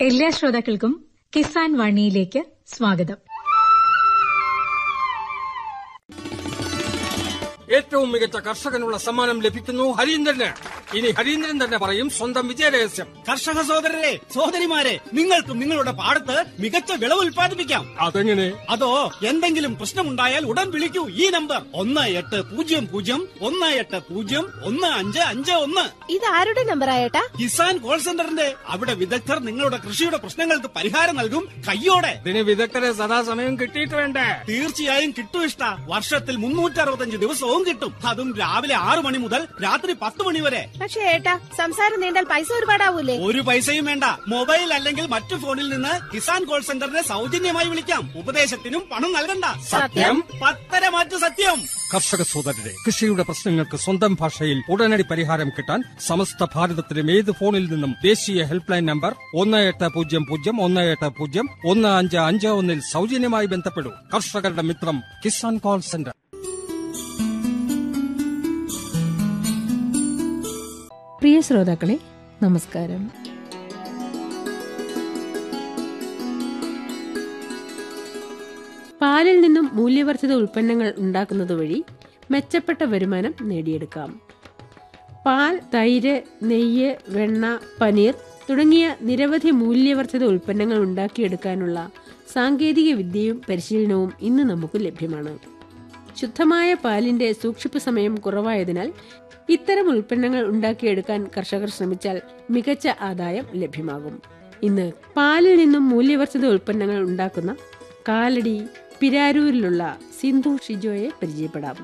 എല്ലാ ശ്രോതാക്കൾക്കും കിസാൻ വാണിയിലേക്ക് സ്വാഗതം ഏറ്റവും മികച്ച കർഷകനുള്ള സമ്മാനം ലഭിക്കുന്നു ഹരീന്ദ്രന് ഇനി ഹരീന്ദ്രൻ തന്നെ പറയും സ്വന്തം വിജയരഹസ്യം കർഷക സഹോദരരെ സഹോദരിമാരെ നിങ്ങൾക്കും നിങ്ങളുടെ പാടത്ത് മികച്ച വിളവ് ഉൽപ്പാദിപ്പിക്കാം അതെങ്ങനെ അതോ എന്തെങ്കിലും പ്രശ്നമുണ്ടായാൽ ഉടൻ വിളിക്കൂ ഈ നമ്പർ ഒന്ന് എട്ട് പൂജ്യം പൂജ്യം ഒന്ന് എട്ട് പൂജ്യം ഒന്ന് അഞ്ച് അഞ്ച് ഒന്ന് ഇത് ആരുടെ നമ്പറാ ഏട്ടാ കിസാൻ കോൾ സെന്ററിന്റെ അവിടെ വിദഗ്ധർ നിങ്ങളുടെ കൃഷിയുടെ പ്രശ്നങ്ങൾക്ക് പരിഹാരം നൽകും കയ്യോടെ ഇതിന് വിദഗ്ധരെ സദാസമയം കിട്ടിയിട്ട് വേണ്ടേ തീർച്ചയായും കിട്ടും ഇഷ്ട വർഷത്തിൽ മുന്നൂറ്റി അറുപത്തഞ്ച് ദിവസവും കിട്ടും അതും രാവിലെ ആറു മണി മുതൽ രാത്രി പത്ത് മണി വരെ പക്ഷേ ഏട്ടാ സംസാരം നീണ്ടാൽ പൈസ ഒരുപാടാവൂലേ ഒരു പൈസയും വേണ്ട മൊബൈൽ അല്ലെങ്കിൽ മറ്റു ഫോണിൽ നിന്ന് കിസാൻ കോൾ സെന്ററിനെ സൗജന്യമായി വിളിക്കാം ഉപദേശത്തിനും പണം നൽകണ്ട സത്യം? പത്തര മാറ്റു സത്യം കർഷക സോദരരെ കൃഷിയുടെ പ്രശ്നങ്ങൾക്ക് സ്വന്തം ഭാഷയിൽ ഉടനടി പരിഹാരം കിട്ടാൻ സമസ്ത ഭാരതത്തിലും ഏത് ഫോണിൽ നിന്നും ദേശീയ ഹെൽപ്പ് ലൈൻ നമ്പർ ഒന്ന് എട്ട് പൂജ്യം പൂജ്യം ഒന്ന് എട്ട് പൂജ്യം ഒന്ന് അഞ്ച് അഞ്ച് ഒന്നിൽ സൗജന്യമായി ബന്ധപ്പെടൂ കർഷകരുടെ മിത്രം കിസാൻ കോൾ സെന്റർ പ്രിയ ശ്രോതാക്കളെ നമസ്കാരം പാലിൽ നിന്നും മൂല്യവർദ്ധിത ഉൽപ്പന്നങ്ങൾ ഉണ്ടാക്കുന്നത് വഴി മെച്ചപ്പെട്ട വരുമാനം നേടിയെടുക്കാം പാൽ തൈര് നെയ്യ് വെണ്ണ പനീർ തുടങ്ങിയ നിരവധി മൂല്യവർദ്ധിത ഉൽപ്പന്നങ്ങൾ ഉണ്ടാക്കിയെടുക്കാനുള്ള സാങ്കേതിക വിദ്യയും പരിശീലനവും ഇന്ന് നമുക്ക് ലഭ്യമാണ് ശുദ്ധമായ പാലിന്റെ സൂക്ഷിപ്പ് സമയം കുറവായതിനാൽ ഇത്തരം ഉൽപ്പന്നങ്ങൾ ഉണ്ടാക്കിയെടുക്കാൻ കർഷകർ ശ്രമിച്ചാൽ മികച്ച ആദായം ലഭ്യമാകും ഇന്ന് പാലിൽ നിന്നും മൂല്യവർദ്ധിത ഉൽപ്പന്നങ്ങൾ ഉണ്ടാക്കുന്ന കാലടി പിരാരൂരിലുള്ള സിന്ധു ഷിജോയെ പരിചയപ്പെടാം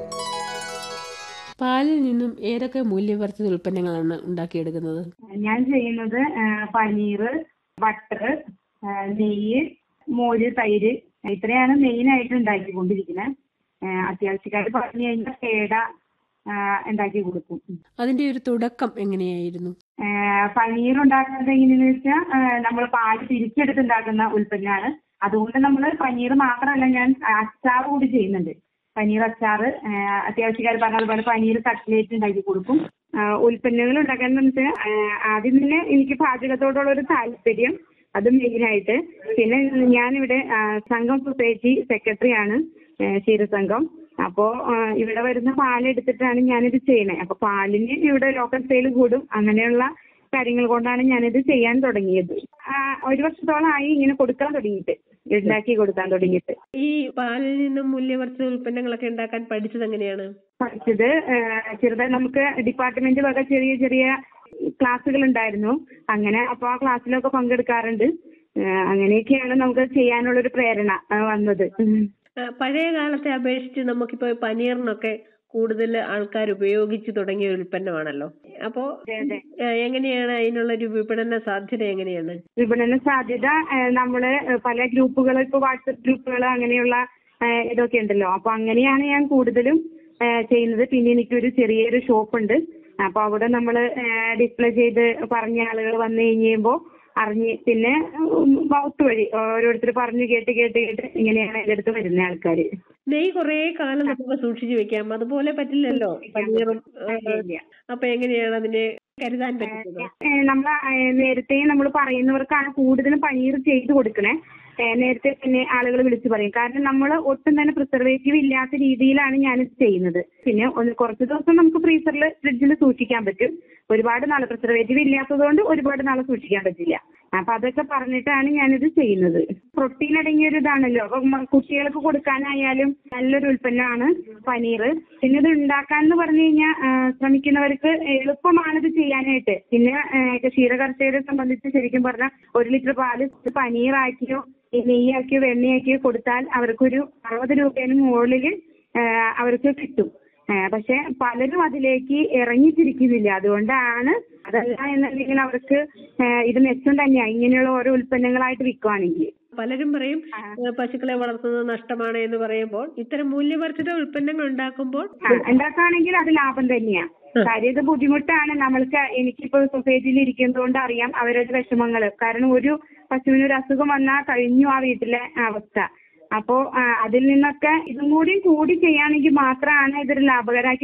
പാലിൽ നിന്നും ഏതൊക്കെ മൂല്യവർദ്ധിത ഉൽപ്പന്നങ്ങളാണ് ഉണ്ടാക്കിയെടുക്കുന്നത് ഞാൻ ചെയ്യുന്നത് ആ, പനീർ ബട്ടർ ആ, നെയ്യ് മോര് തൈര് ഇത്രയാണ് മെയിൻ ആയിട്ട് ഉണ്ടാക്കിക്കൊണ്ടിരിക്കുന്നത് അത്യാവശ്യക്കാർ പറഞ്ഞു കഴിഞ്ഞാൽ പേട ആ, ഉണ്ടാക്കി കൊടുക്കും അതിന്റെ ഒരു തുടക്കം എങ്ങനെയായിരുന്നു ആ, പനീർ ഉണ്ടാക്കുന്നത് എങ്ങനെയെന്ന് വെച്ചാൽ നമ്മൾ പാല് തിരിച്ചെടുത്ത് ഉണ്ടാക്കുന്ന ഉൽപ്പന്നമാണ് അതുകൊണ്ട് നമ്മൾ പനീർ മാത്രമല്ല ഞാൻ അച്ചാർ കൂടി ചെയ്യുന്നുണ്ട് പനീർ അച്ചാർ അത്യാവശ്യക്കാർ പറഞ്ഞതുപോലെ പനീർ കട്ട്ലേറ്റ് ഉണ്ടാക്കി കൊടുക്കും ആ, ഉൽപ്പന്നങ്ങൾ ഉണ്ടാക്കാൻ വെച്ചാൽ ആദ്യം തന്നെ എനിക്ക് പാചകത്തോടുള്ള ഒരു താല്പര്യം അത് മെയിനായിട്ട് പിന്നെ ഞാനിവിടെ ആ, സംഘം സൊസൈറ്റി സെക്രട്ടറി ആണ് ആ, ക്ഷീരസംഘം അപ്പോ ആ, ഇവിടെ വരുന്ന പാലെടുത്തിട്ടാണ് ഞാനിത് ചെയ്യണേ അപ്പൊ പാലിന് ഇവിടെ ലോക്കൽ സെയിൽ കൂടും അങ്ങനെയുള്ള കാര്യങ്ങൾ കൊണ്ടാണ് ഞാനിത് ചെയ്യാൻ തുടങ്ങിയത് ആ, ഒരു വർഷത്തോളമായി ഇങ്ങനെ കൊടുക്കാൻ തുടങ്ങിയിട്ട് ഉണ്ടാക്കി കൊടുക്കാൻ തുടങ്ങിയിട്ട് ഈ പാലിൽ നിന്നും മൂല്യവർദ്ധിത ഉൽപ്പന്നങ്ങളൊക്കെ ഉണ്ടാക്കാൻ പഠിച്ചത് എങ്ങനെയാണ് പഠിച്ചത് ആ, ചെറുതായി നമുക്ക് ഡിപ്പാർട്ട്മെന്റ് വക ചെറിയ ചെറിയ ക്ലാസ്സുകൾ ഉണ്ടായിരുന്നു അങ്ങനെ അപ്പൊ ആ ക്ലാസ്സിലൊക്കെ പങ്കെടുക്കാറുണ്ട് ആ, അങ്ങനെയൊക്കെയാണ് നമുക്ക് ചെയ്യാനുള്ള ഒരു പ്രേരണ ആ, വന്നത് ഉം. ആ, പഴയ കാലത്തെ അപേക്ഷിച്ച് നമുക്കിപ്പോ പനീറിനൊക്കെ കൂടുതൽ ആൾക്കാർ ഉപയോഗിച്ച് തുടങ്ങിയ ഒരു ഉൽപ്പന്നമാണല്ലോ അപ്പോ അതെ, അതെ. ആ, എങ്ങനെയാണ് അതിനുള്ള ഒരു വിപണന സാധ്യത എങ്ങനെയാണ് വിപണന സാധ്യത ആ, നമ്മള് പല ഗ്രൂപ്പുകൾ ഇപ്പൊ വാട്സപ്പ് ഗ്രൂപ്പുകൾ അങ്ങനെയുള്ള ആ, ഇതൊക്കെ ഉണ്ടല്ലോ അപ്പൊ അങ്ങനെയാണ് ഞാൻ കൂടുതലും ആ, ചെയ്യുന്നത് പിന്നെ എനിക്കൊരു ചെറിയൊരു ഷോപ്പ് ഉണ്ട് അപ്പൊ അവിടെ നമ്മൾ ഡിസ്പ്ലേ ചെയ്ത് പറഞ്ഞ ആളുകൾ വന്നു കഴിയുമ്പോൾ അറിഞ്ഞ് പിന്നെ മൗത്ത് വഴി ഓരോരുത്തർ പറഞ്ഞു കേട്ട് കേട്ട് കേട്ട് ഇങ്ങനെയാണ് എൻ്റെ അടുത്ത് വരുന്ന ആൾക്കാര് നെയ്യ് കുറേ കാലം നമുക്ക് സൂക്ഷിച്ചു വെക്കാം അതുപോലെ പറ്റില്ലല്ലോ പനീറും ആ, ഇല്ല. അപ്പൊ എങ്ങനെയാണ് അതിനെ കരുതാൻ പറ്റുന്നത് നമ്മൾ നേരത്തെ നമ്മൾ പറയുന്നവർക്കാണ് കൂടുതലും പനീർ ചെയ്ത് കൊടുക്കണേ ഏ, നേരത്തെ തന്നെ ആളുകൾ വിളിച്ചു പറയും കാരണം നമ്മൾ ഒട്ടും തന്നെ പ്രിസർവേറ്റീവ് ഇല്ലാത്ത രീതിയിലാണ് ഞാനിത് ചെയ്യുന്നത് പിന്നെ ഒന്ന് കുറച്ച് ദിവസം നമുക്ക് ഫ്രീസറിൽ ഫ്രിഡ്ജിൽ സൂക്ഷിക്കാൻ പറ്റും ഒരുപാട് നാൾ പ്രിസർവേറ്റീവ് ഇല്ലാത്തതുകൊണ്ട് ഒരുപാട് നാൾ സൂക്ഷിക്കാൻ പറ്റില്ല അപ്പൊ അതൊക്കെ പറഞ്ഞിട്ടാണ് ഞാനിത് ചെയ്യുന്നത് പ്രോട്ടീൻ അടങ്ങിയ ഒരു ഇതാണല്ലോ അപ്പൊ മ- കുട്ടികൾക്ക് കൊടുക്കാനായാലും നല്ലൊരു ഉൽപ്പന്നമാണ് പനീർ പിന്നെ ഇത് ഉണ്ടാക്കാൻ എന്ന് പറഞ്ഞു കഴിഞ്ഞാൽ ശ്രമിക്കുന്നവർക്ക് എളുപ്പമാണ് ഇത് ചെയ്യാനായിട്ട് പിന്നെ ആ, ക്ഷീര കർഷകരെ സംബന്ധിച്ച് ശരിക്കും പറഞ്ഞാൽ ഒരു ലിറ്റർ പാല് പനീറാക്കിയോ ഈ നെയ്യാക്കിയോ വെണ്ണയാക്കിയോ കൊടുത്താൽ അവർക്കൊരു അറുപത് രൂപേന് മുകളിൽ അവർക്ക് കിട്ടും ആ, പക്ഷെ പലരും അതിലേക്ക് ഇറങ്ങിത്തിരിക്കുന്നില്ല അതുകൊണ്ടാണ് അതല്ല എന്നുണ്ടെങ്കിൽ അവർക്ക് ആ, ഇത് മെച്ചം തന്നെയാണ് ഇങ്ങനെയുള്ള ഓരോ ഉൽപ്പന്നങ്ങളായിട്ട് വിൽക്കുവാണെങ്കിൽ പലരും പറയും ഏ, പശുക്കളെ വളർത്തുന്നത് നഷ്ടമാണ് എന്ന് പറയുമ്പോൾ ഇത്തരം മൂല്യവർദ്ധിത ഉൽപ്പന്നങ്ങൾ ഉണ്ടാക്കുമ്പോൾ ആ, ഉണ്ടാക്കുകയാണെങ്കിൽ അത് ലാഭം തന്നെയാ കാര്യം ഇത് ബുദ്ധിമുട്ടാണ് നമ്മൾക്ക് എനിക്കിപ്പോ സൊസൈറ്റിയിൽ ഇരിക്കുന്നതുകൊണ്ട് അറിയാം അവരുടെ വിഷമങ്ങൾ കാരണം ഒരു പശുവിന് ഒരു അസുഖം വന്നാൽ കഴിഞ്ഞു ആ വീട്ടിലെ അവസ്ഥ അപ്പോ ആ, അതിൽ നിന്നൊക്കെ ഇതും കൂടി കൂടി ചെയ്യുകയാണെങ്കിൽ മാത്രമാണ് ഇതൊരു ലാഭകരമാക്കി